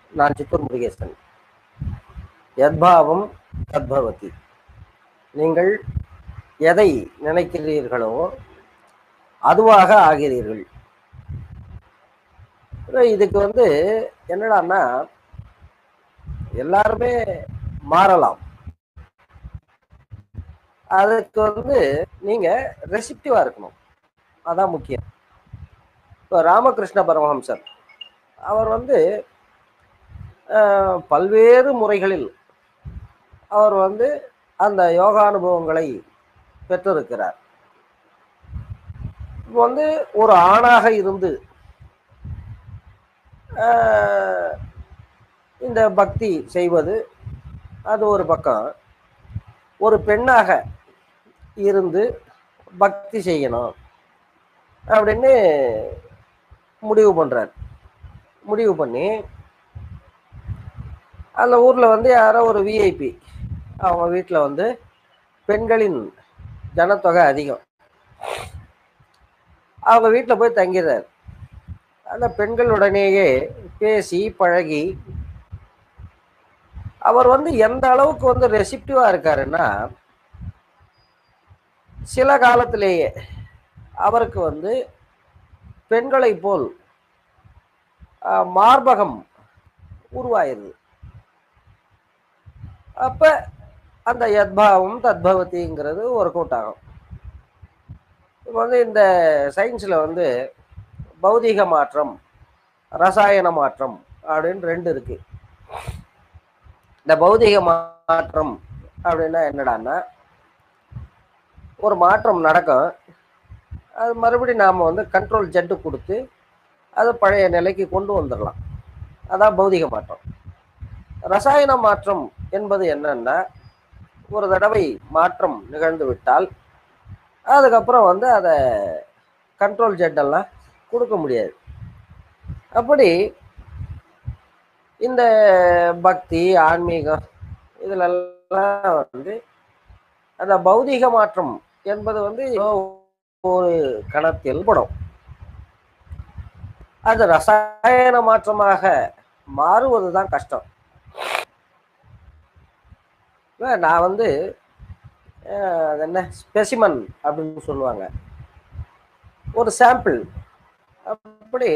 நான் சித்தூர் முருகேசன் யத்பாவம் தத்பவதி நீங்கள் எதை நினைக்கிறீர்களோ அதுவாக ஆகிறீர்கள் இதுக்கு வந்து என்னடான்னா எல்லாருமே மாறலாம் அதுக்கு வந்து நீங்க ரெசிப்டிவா இருக்கணும் அதான் முக்கியம் இப்போ ராமகிருஷ்ண பரமஹம்சர் அவர் வந்து பல்வேறு முறைகளில் அவர் வந்து அந்த யோகானுபவங்களை பெற்றிருக்கிறார் இப்போ வந்து ஒரு ஆணாக இருந்து இந்த பக்தி செய்வது அது ஒரு பக்கம் ஒரு பெண்ணாக இருந்து பக்தி செய்யணும் அப்படின்னு முடிவு பண்ணுறார் முடிவு பண்ணி அந்த ஊரில் வந்து யாரோ ஒரு விஐபி அவங்க வீட்டில் வந்து பெண்களின் ஜனத்தொகை அதிகம் அவங்க வீட்டில் போய் தங்கிறார் அந்த பெண்களுடனேயே பேசி பழகி அவர் வந்து எந்த அளவுக்கு வந்து ரெசிப்டிவா இருக்காருன்னா சில காலத்திலேயே அவருக்கு வந்து பெண்களை போல் மார்பகம் உருவாயிருது அப்ப அந்த யத்பாவம் தத்பவதிங்கிறது ஒர்க் அவுட் ஆகும் இப்போ வந்து இந்த சயின்ஸில் வந்து பௌதீக மாற்றம் ரசாயன மாற்றம் அப்படின்னு ரெண்டு இருக்கு இந்த பௌதிக மாற்றம் அப்படின்னா என்னடான்னா ஒரு மாற்றம் நடக்கும் அது மறுபடியும் நாம் வந்து கண்ட்ரோல் ஜெட்டு கொடுத்து அதை பழைய நிலைக்கு கொண்டு வந்துடலாம் அதான் பௌதிக மாற்றம் ரசாயன மாற்றம் என்பது என்னன்னா ஒரு தடவை மாற்றம் நிகழ்ந்து விட்டால் அதுக்கப்புறம் வந்து அதை கண்ட்ரோல் ஜெட்டெல்லாம் கொடுக்க முடியாது அப்படி இந்த பக்தி ஆன்மீகம் இதிலெல்லாம் வந்து அந்த பௌதிக மாற்றம் என்பது வந்து ஒரு கணத்தில் படும் அது ரசாயன மாற்றமாக மாறுவது தான் கஷ்டம் நான் வந்து அது என்ன ஸ்பெசிமன் அப்படின்னு சொல்லுவாங்க ஒரு சாம்பிள் அப்படி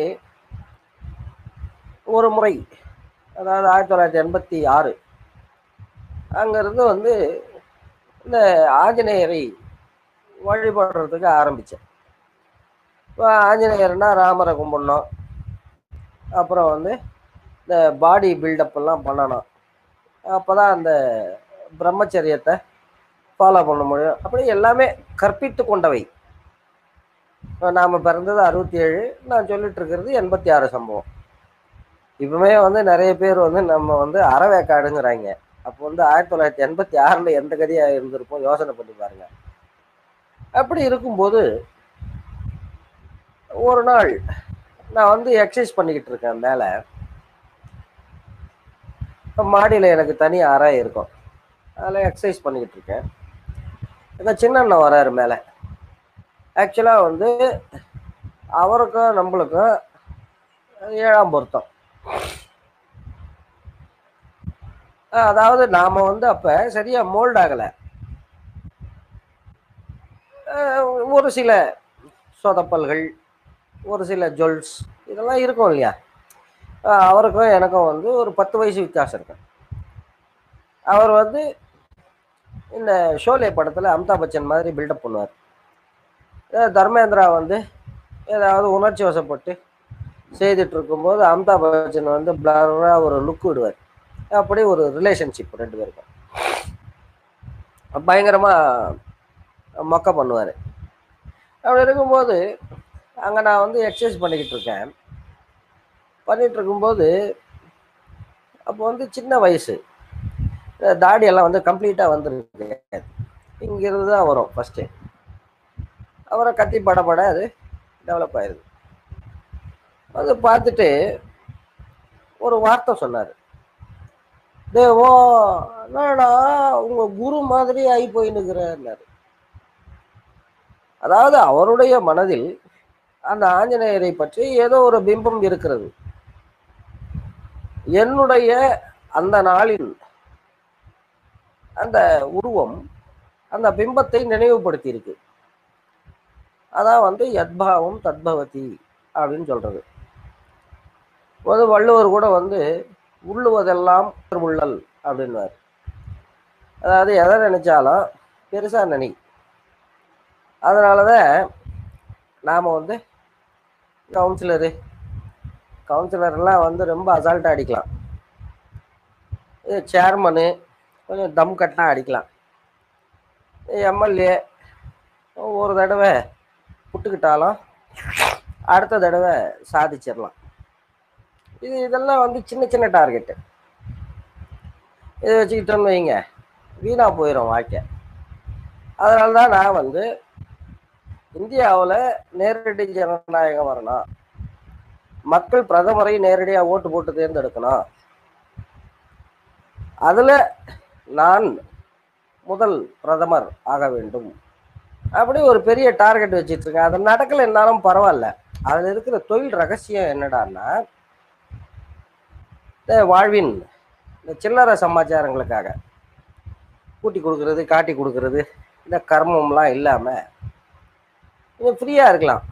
ஒரு முறை அதாவது ஆயிரத்தி தொள்ளாயிரத்தி எண்பத்தி ஆறு அங்கேருந்து வந்து இந்த ஆஞ்சநேயரை வழிபடுறதுக்கு ஆரம்பித்தேன் இப்போ ஆஞ்சநேயர்னா ராமரை கும்பிடணும் அப்புறம் வந்து இந்த பாடி பில்டப் எல்லாம் பண்ணணும் அப்போ தான் அந்த பிரம்மச்சரியத்தை ஃபாலோ பண்ண முடியும் அப்படி எல்லாமே கற்பித்து கொண்டவை நாம் பிறந்தது அறுபத்தி ஏழு நான் சொல்லிட்டு இருக்கிறது எண்பத்தி ஆறு சம்பவம் இப்பவுமே வந்து நிறைய பேர் வந்து நம்ம வந்து அறவேக்காடுங்கிறாங்க அப்போ வந்து ஆயிரத்தி தொள்ளாயிரத்தி எண்பத்தி ஆறில் எந்த கதியாக இருந்திருப்போம் யோசனை பண்ணி பாருங்க அப்படி இருக்கும்போது ஒரு நாள் நான் வந்து எக்ஸசைஸ் பண்ணிக்கிட்டு இருக்கேன் மேலே மாடியில் எனக்கு தனி அறை இருக்கும் அதில் எக்ஸசைஸ் பண்ணிக்கிட்டு இருக்கேன் எங்கள் சின்ன அண்ணன் வராரு மேலே ஆக்சுவலாக வந்து அவருக்கும் நம்மளுக்கும் ஏழாம் பொருத்தம் அதாவது நாம வந்து அப்ப சரியா மோல்ட் ஆகல ஒரு சில சொதப்பல்கள் ஒரு சில ஜுவல்ஸ் இதெல்லாம் இருக்கும் இல்லையா அவருக்கும் எனக்கும் வந்து ஒரு பத்து வயசு வித்தியாசம் இருக்கு அவர் வந்து இந்த ஷோலே படத்தில் அமிதாப் பச்சன் மாதிரி பில்டப் பண்ணுவார் தர்மேந்திரா வந்து ஏதாவது உணர்ச்சி வசப்பட்டு செய்துட்டு இருக்கும்போது அமிதாப் பச்சன் வந்து பிளராக ஒரு லுக் விடுவார் அப்படி ஒரு ரிலேஷன்ஷிப் ரெண்டு பேருக்கும் பயங்கரமாக மொக்க பண்ணுவார் அப்படி இருக்கும்போது அங்கே நான் வந்து எக்ஸசைஸ் பண்ணிக்கிட்டு இருக்கேன் பண்ணிகிட்டு இருக்கும்போது அப்போ வந்து சின்ன வயசு தாடியெல்லாம் வந்து கம்ப்ளீட்டாக வந்துருக்கு இங்கிருந்து தான் வரும் ஃபஸ்ட்டு அப்புறம் கத்தி படப்பட அது டெவலப் ஆயிடுது அது பார்த்துட்டு ஒரு வார்த்தை சொன்னார் தேவோ என்னடா உங்க குரு மாதிரி ஆகி போயின்னுக்கிறார் அதாவது அவருடைய மனதில் அந்த ஆஞ்சநேயரை பற்றி ஏதோ ஒரு பிம்பம் இருக்கிறது என்னுடைய அந்த நாளின் அந்த உருவம் அந்த பிம்பத்தை நினைவுபடுத்தி இருக்கு அதான் வந்து யத்பாவம் தத்பவதி அப்படின்னு சொல்றது ஒரு வள்ளுவர் கூட வந்து உள்ளுவதெல்லாம் உள்ளல் அப்படின்வார் அதாவது எதை நினைச்சாலும் பெருசா நினை அதனாலதான் நாம வந்து கவுன்சிலரு கவுன்சிலர்லாம் வந்து ரொம்ப அசால்ட்டாக அடிக்கலாம் இது சேர்மனு கொஞ்சம் தம் கட்டினா அடிக்கலாம் எம்எல்ஏ ஒரு தடவை புட்டுக்கிட்டாலும் அடுத்த தடவை சாதிச்சிடலாம் இது இதெல்லாம் வந்து சின்ன சின்ன டார்கெட்டு இதை வச்சுக்கிட்டோன்னு வைங்க வீணாக போயிடும் வாழ்க்கை அதனால தான் நான் வந்து இந்தியாவில் நேரடி ஜனநாயகம் வரணும் மக்கள் பிரதமரை நேரடியாக ஓட்டு போட்டு தேர்ந்தெடுக்கணும் அதில் நான் முதல் பிரதமர் ஆக வேண்டும் அப்படி ஒரு பெரிய டார்கெட் வச்சுட்டு இருக்கேன் அது நடக்கலைன்னாலும் பரவாயில்ல அதில் இருக்கிற தொழில் ரகசியம் என்னடான்னா இந்த வாழ்வின் இந்த சில்லறை சமாச்சாரங்களுக்காக கூட்டி கொடுக்கறது காட்டி கொடுக்கறது இந்த கர்மம்லாம் இல்லாமல் கொஞ்சம் ஃப்ரீயாக இருக்கலாம்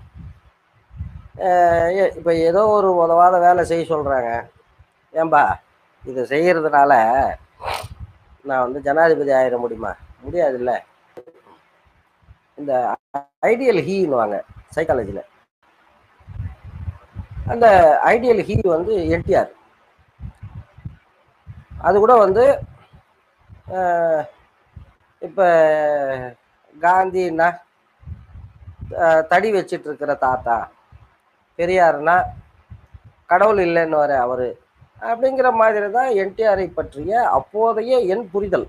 இப்போ ஏதோ ஒரு உதவாத வேலை செய்ய சொல்கிறாங்க ஏன்பா இதை செய்கிறதுனால நான் வந்து ஜனாதிபதி ஆயிட முடியுமா முடியாதுல்ல இந்த ஐடியல் ஹீன்னுவாங்க சைக்காலஜியில் அந்த ஐடியல் ஹீ வந்து என்டிஆர் அது கூட வந்து இப்போ காந்தின்னா அஹ், தடி வச்சிட்டு இருக்கிற தாத்தா பெரியார்னா கடவுள் இல்லைன்னு வர அவரு அப்படிங்கிற மாதிரி தான் என்டிஆரை பற்றிய அப்போதைய என் புரிதல்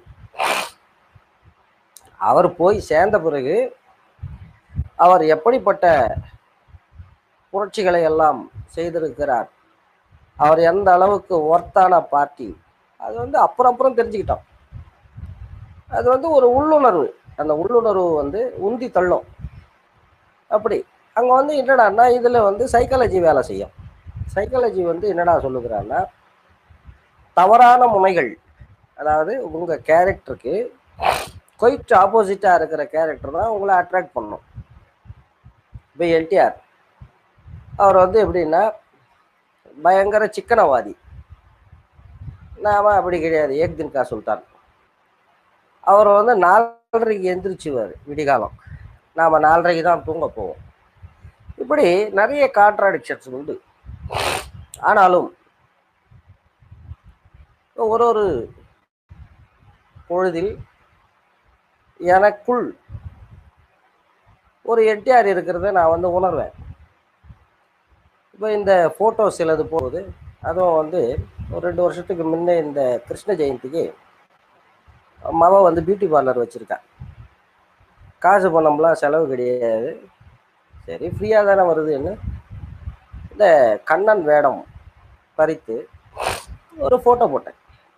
அவர் போய் சேர்ந்த பிறகு அவர் எப்படிப்பட்ட புரட்சிகளை எல்லாம் செய்திருக்கிறார் அவர் எந்த அளவுக்கு ஒர்த்தான பார்ட்டி அது வந்து அப்புறம் அப்புறம் தெரிஞ்சுக்கிட்டோம் அது வந்து ஒரு உள்ளுணர்வு அந்த உள்ளுணர்வு வந்து உந்தி தள்ளும் அப்படி அங்கே வந்து என்னடான்னா இதில் வந்து சைக்காலஜி வேலை செய்யும் சைக்காலஜி வந்து என்னடா சொல்லுகிறான்னா தவறான முனைகள் அதாவது உங்கள் கேரக்டருக்கு கொயிட் ஆப்போசிட்டாக இருக்கிற கேரக்டர் தான் உங்களை அட்ராக்ட் பண்ணும் இப்போ என்டிஆர் அவர் வந்து எப்படின்னா பயங்கர சிக்கனவாதி நாம அப்படி கிடையாது ஏக் தின் கா சுல்தான் அவர் வந்து நாலரைக்கு எந்திரிச்சுவார் விடிகாலம் நாம் நாலரைக்கு தான் தூங்க போவோம் இப்படி நிறைய கான்ட்ராடிக்ஷன்ஸ் உண்டு ஆனாலும் ஒரு ஒரு பொழுதில் எனக்குள் ஒரு என்டிஆர் இருக்கிறத நான் வந்து உணர்வேன் இப்போ இந்த ஃபோட்டோ சிலது போகுது அதுவும் வந்து ஒரு ரெண்டு வருஷத்துக்கு முன்னே இந்த கிருஷ்ண ஜெயந்திக்கு மவ வந்து பியூட்டி பார்லர் வச்சுருக்கா காசு பணம்லாம் செலவு கிடையாது சரி ஃப்ரீயாக தானே வருதுன்னு இந்த கண்ணன் வேடம் பறித்து ஒரு ஃபோட்டோ போட்டேன்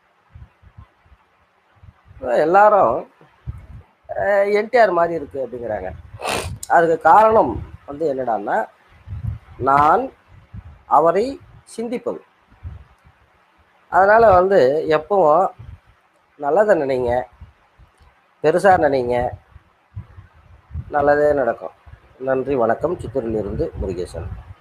இப்ப எல்லாரும் என்டிஆர் மாதிரி இருக்கு அப்படிங்கிறாங்க அதுக்கு காரணம் வந்து என்னடான்னா நான் அவரை சிந்திப்பது அதனால் வந்து எப்பவும் நல்லதை நினைங்க பெருசாக நினைங்க நல்லதே நடக்கும் நன்றி வணக்கம் சித்தூரிலிருந்து முருகேசன்